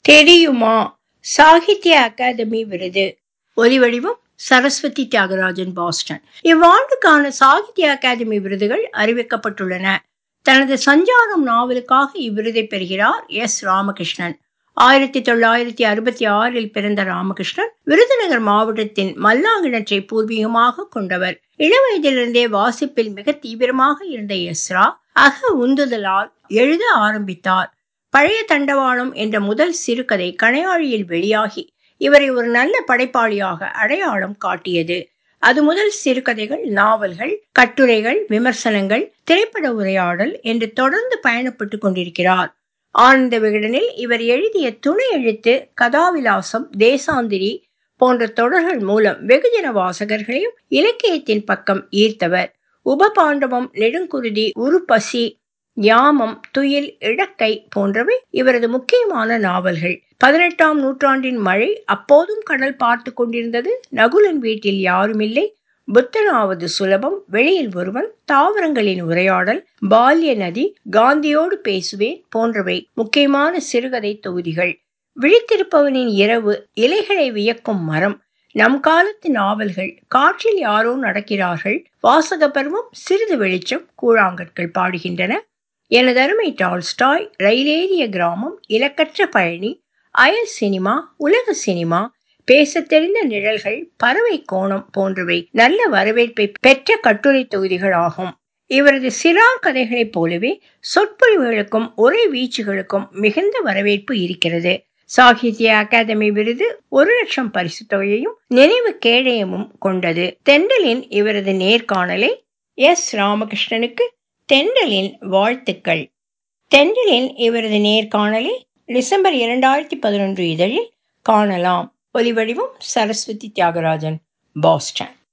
தெரியுமா சாகித்ய அகாதமி விருது ஒலிவடிவம் சரஸ்வதி தியாகராஜன் பாஸ்டன் இவ்வாண்டுக்கான சாகித்ய அகாதமி விருதுகள் அறிவிக்கப்பட்டுள்ளன தனது சஞ்சாரம் நாவலுக்காக இவ்விருதை பெறுகிறார் எஸ் ராமகிருஷ்ணன் ஆயிரத்தி தொள்ளாயிரத்தி அறுபத்தி ஆறில் பிறந்த ராமகிருஷ்ணன் விருதுநகர் மாவட்டத்தின் மல்லாங்கிணற்றை பூர்வீகமாக கொண்டவர் இளவயதிலிருந்தே வாசிப்பில் மிக தீவிரமாக இருந்த எஸ்ரா அக உந்துதலால் எழுத ஆரம்பித்தார் பழைய தண்டவாளம் என்ற முதல் சிறுகதை கணையாழியில் வெளியாகி இவரை ஒரு நல்ல படைப்பாளியாக அடையாளம் காட்டியது அது முதல் சிறுகதைகள் நாவல்கள் கட்டுரைகள் விமர்சனங்கள் திரைப்பட உரையாடல் என்று தொடர்ந்து பயணப்பட்டு கொண்டிருக்கிறார் ஆனந்த விகடனில் இவர் எழுதிய துணை எழுத்து கதாவிலாசம் தேசாந்திரி போன்ற தொடர்கள் மூலம் வெகுஜன வாசகர்களையும் இலக்கியத்தின் பக்கம் ஈர்த்தவர் உபபாண்டவம் நெடுங்குருதி உருப்பசி யாமம் துயில் இடக்கை போன்றவை இவரது முக்கியமான நாவல்கள் பதினெட்டாம் நூற்றாண்டின் மழை அப்போதும் கடல் பார்த்து கொண்டிருந்தது நகுலன் வீட்டில் யாருமில்லை புத்தனாவது சுலபம் வெளியில் ஒருவன் தாவரங்களின் உரையாடல் பால்ய நதி காந்தியோடு பேசுவேன் போன்றவை முக்கியமான சிறுகதை தொகுதிகள் விழித்திருப்பவனின் இரவு இலைகளை வியக்கும் மரம் நம் காலத்து நாவல்கள் காற்றில் யாரோ நடக்கிறார்கள் வாசக பருவம் சிறிது வெளிச்சம் கூழாங்கற்கள் பாடுகின்றன எனதருமை டால்ஸ்டாய் ரயிலேறிய கிராமம் இலக்கற்ற பயணி அயல் சினிமா உலக சினிமா பேச தெரிந்த நிழல்கள் பறவை கோணம் போன்றவை நல்ல வரவேற்பை பெற்ற கட்டுரை தொகுதிகள் ஆகும் இவரது சிறார் கதைகளைப் போலவே சொற்பொழிவுகளுக்கும் உரை வீச்சுகளுக்கும் மிகுந்த வரவேற்பு இருக்கிறது சாகித்ய அகாதமி விருது ஒரு லட்சம் பரிசு தொகையையும் நினைவு கேடயமும் கொண்டது தெண்டலின் இவரது நேர்காணலை எஸ் ராமகிருஷ்ணனுக்கு தெண்டலின் வாழ்த்துக்கள் தெண்டலின் இவரது நேர்காணலை டிசம்பர் இரண்டாயிரத்தி பதினொன்று இதழில் காணலாம் ஒலிவடிவம் சரஸ்வதி தியாகராஜன் பாஸ்டன்